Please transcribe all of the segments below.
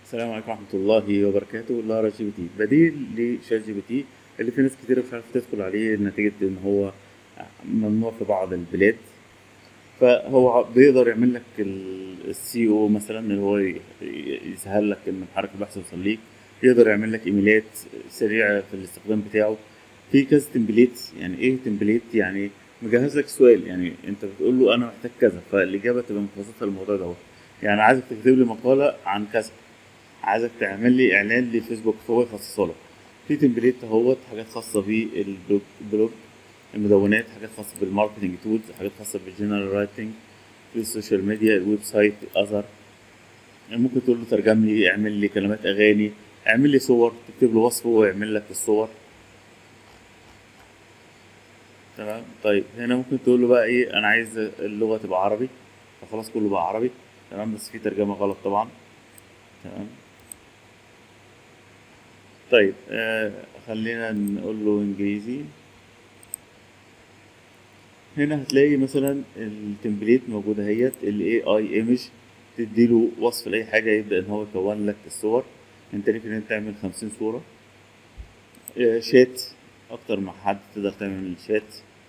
السلام عليكم ورحمة الله وبركاته لارا جي بي تي بديل لشات جي بي تي اللي في ناس كتير مش عارفة تدخل عليه نتيجة إن هو ممنوع في بعض البلاد فهو بيقدر يعمل لك السي او مثلا اللي هو ي- يسهل لك إن محرك البحث يوصل ليك يقدر يعمل لك ايميلات سريعة في الاستخدام بتاعه في كذا تمبليت يعني ايه تمبليت يعني مجهز لك سؤال يعني انت بتقول له انا محتاج كذا فالاجابه تبقى مخصصه للموضوع دوت يعني عايزك تكتب لي مقاله عن كذا عايزك تعمل لي اعلان لفيسبوك فهو يخصصه لك في تمبليت اهوت حاجات خاصه بالبلوج بلوج المدونات حاجات خاصه بالماركتنج تولز حاجات خاصه بالجنرال رايتنج في السوشيال ميديا الويب سايت الاذر يعني ممكن تقول له ترجم لي اعمل لي كلمات اغاني اعمل لي صور تكتب له وصف وهو يعمل لك الصور تمام طيب هنا ممكن تقول له بقى ايه انا عايز اللغه تبقى عربي فخلاص كله بقى عربي تمام بس في ترجمه غلط طبعا تمام طيب آه خلينا نقول له انجليزي هنا هتلاقي مثلا التمبليت موجوده اهيت الاي اي ايمج تديله وصف لاي حاجه يبدا ان هو يكون لك الصور انت ممكن انت تعمل خمسين صوره آه شات اكتر مع حد تقدر تعمل شات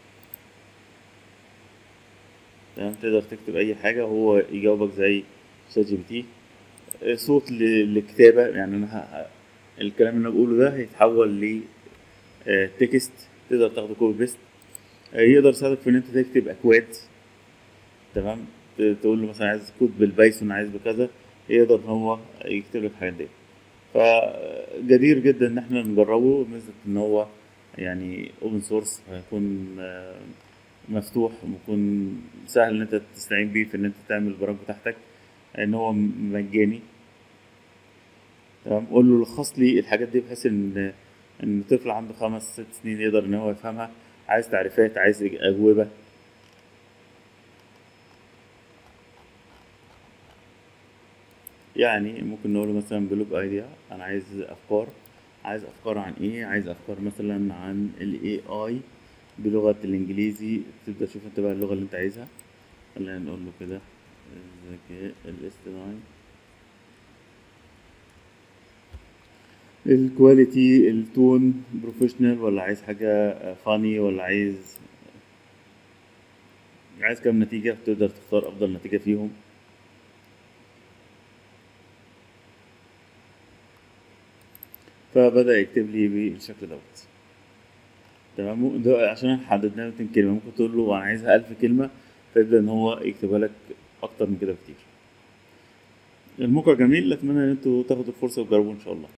تمام تقدر تكتب اي حاجه هو يجاوبك زي شات جي بي تي آه، صوت ل- لكتابه يعني انا ه- الكلام اللي انا بقوله ده هيتحول ل آه، تكست تقدر تاخده كوبي بيست آه، يقدر يساعدك في ان انت تكتب اكواد تمام ت- تقول له مثلا عايز كود بالبايثون عايز بكذا يقدر ان هو يكتب لك الحاجات دي فجدير جدا ان احنا نجربه ميزه ان هو يعني اوبن سورس هيكون آه، مفتوح ويكون سهل ان انت تستعين بيه في ان انت تعمل البرامج بتاعتك ان هو م- مجاني تمام قول له لخص لي الحاجات دي بحيث ان ان طفل عنده خمس ست سنين يقدر ان هو يفهمها عايز تعريفات عايز اجوبه يعني ممكن نقول مثلا بلوج ايديا انا عايز افكار عايز افكار عن ايه عايز افكار مثلا عن الاي اي بلغة الانجليزي تبدأ تشوف انت بقى اللغة اللي انت عايزها خلينا نقول له كده الذكاء الاصطناعي الكواليتي التون بروفيشنال ولا عايز حاجة فاني ولا عايز عايز كام نتيجة تقدر تختار أفضل نتيجة فيهم فبدأ يكتب لي بالشكل دوت تمام ده عشان احنا حددنا له 200 كلمة ممكن تقول له أنا عايزها 1000 كلمة فيبدأ إن هو يكتبها لك أكتر من كده بكتير الموقع جميل أتمنى إن انتوا تاخدوا الفرصة وتجربوه إن شاء الله